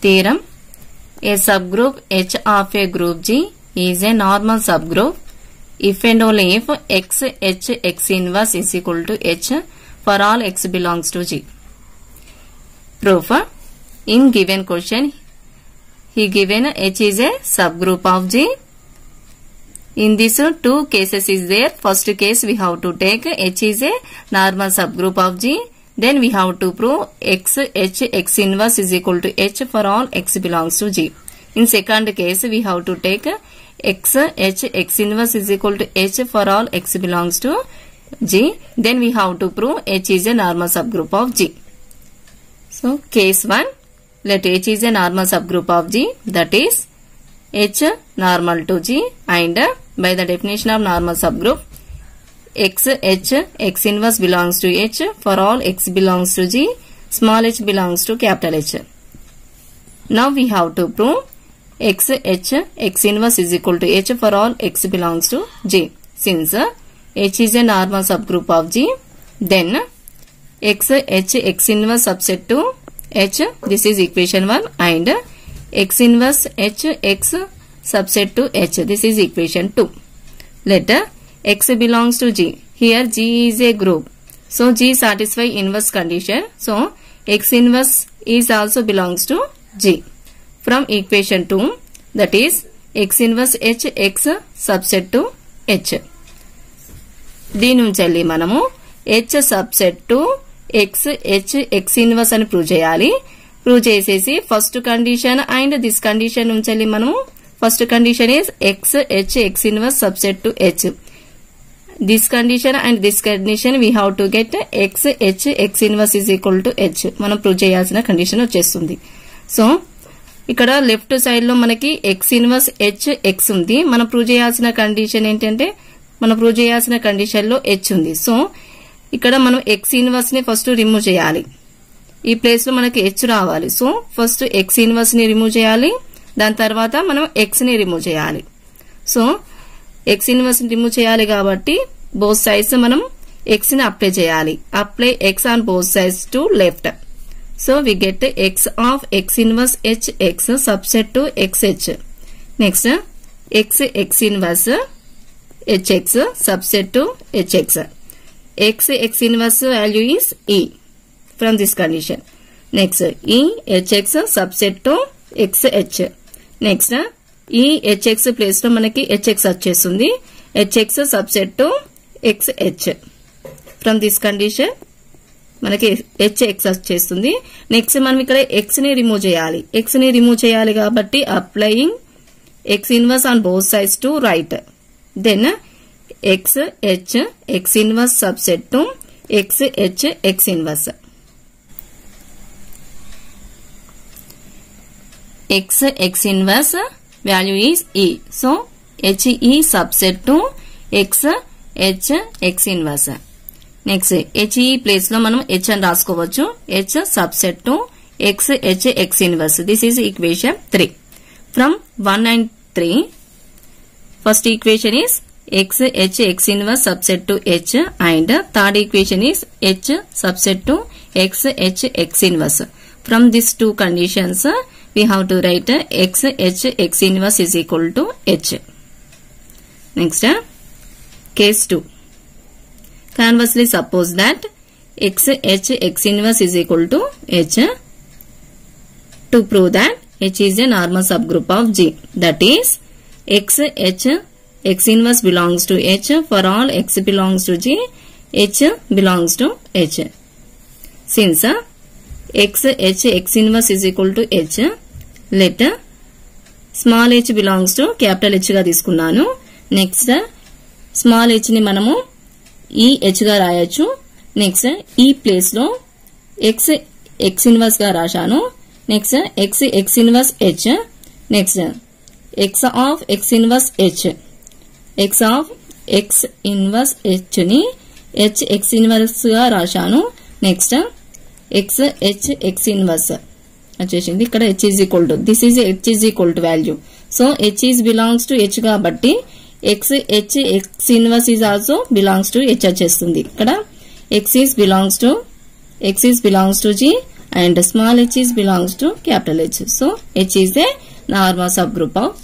theorem a subgroup H of a group G is a normal subgroup if and only if x h x inverse is equal to h for all x belongs to G. Proof in given question he given h is a subgroup of G. In this uh, two cases is there. First case we have to take h is a normal subgroup of G. Then we have to prove x h x inverse is equal to h for all x belongs to G. In second case we have to take x h x inverse is equal to h for all x belongs to G. Then we have to prove h is a normal subgroup of G. So case 1 let h is a normal subgroup of G that is h normal to G and uh, by the definition of normal subgroup x h x inverse belongs to h for all x belongs to G small h belongs to capital H. Now we have to prove x h x inverse is equal to h for all x belongs to G. Since uh, h is a normal subgroup of G then x h x inverse subset to h this is equation 1 and x inverse h x subset to h this is equation 2 let x belongs to g here g is a group so g satisfy inverse condition so x inverse is also belongs to g from equation 2 that is x inverse h x subset to h దీని నుంచి వెళ్ళి మనము H subset to X H X inverse అని prove చేయాలి prove చేసేసి first condition and this condition నుంచి వెళ్ళి మనము first condition is X H X inverse subset to H this condition and this condition we have to get X H X inverse is equal to H మనం prove చేయాల్సిన condition వచ్చేస్తుంది so ఇక్కడ left side లో మనకి X inverse H X ఉంది మనం prove చేయాల్సిన condition ఏంటంటే మనం ప్రూవ్ చేయాల్సిన కండిషన్ లో హెచ్ ఉంది సో ఇక్కడ మనం ఎక్స్ ఇన్వర్స్ ని ఫస్ట్ రిమూవ్ చేయాలి ఈ ప్లేస్ లో మనకి హెచ్ రావాలి సో ఫస్ట్ ఎక్స్ ఇన్వర్స్ ని రిమూవ్ చేయాలి దాని తర్వాత మనం ఎక్స్ ని రిమూవ్ చేయాలి సో ఎక్స్ ఇన్వర్స్ ని రిమూవ్ చేయాలి కాబట్టి బోత్ సైడ్స్ మనం ఎక్స్ ని అప్లై చేయాలి apply X on both sides to left so we get X of X inverse H X subset to X H next X X inverse hx subset to hx. x x inverse value is e from this condition. Next e hx subset to xh. Next ఈ hx place లో మనకి hx వచ్చేస్తుంది hx subset to xh from this condition మనకి hx వచ్చేస్తుంది next మనం ఇక్కడ x ని remove చేయాలి x ని రిమూవ్ చేయాలి కాబట్టి applying x inverse on both sides to right then x h x inverse subset to x h x inverse x x inverse value is e so h e subset to x h x inverse next H ఈ place లో మనం H అని రాసుకోవచ్చు H subset to X H X inverse this is equation three from one and three First equation is x h x inverse subset to h and third equation is h subset to x h x inverse. From these two conditions we have to write x h x inverse is equal to h. Next case 2. Conversely suppose that x h x inverse is equal to h to prove that h is a normal subgroup of G that is x h x inverse belongs to h for all x belongs to g h belongs to h since uh, x h x inverse is equal to h let uh, small h belongs to capital h గా తీసుకున్నాను next small h ని మనము ఈ h గా రాయొచ్చు next ఈ place లో x x inverse గా రాశాను next x x inverse h next x of x inverse h x of x inverse h ని h x ఇన్వర్స్ గా రాశాను next x h x inverse వచ్చేసింది ఇక్కడ h is equal to this is h is equal to value so h is belongs to h కాబట్టి x h x ఇన్వర్స్ is also belongs to h వచ్చేస్తుంది ఇక్కడ x is belongs to x is belongs to g and small h is belongs to capital H. So H is a normal subgroup of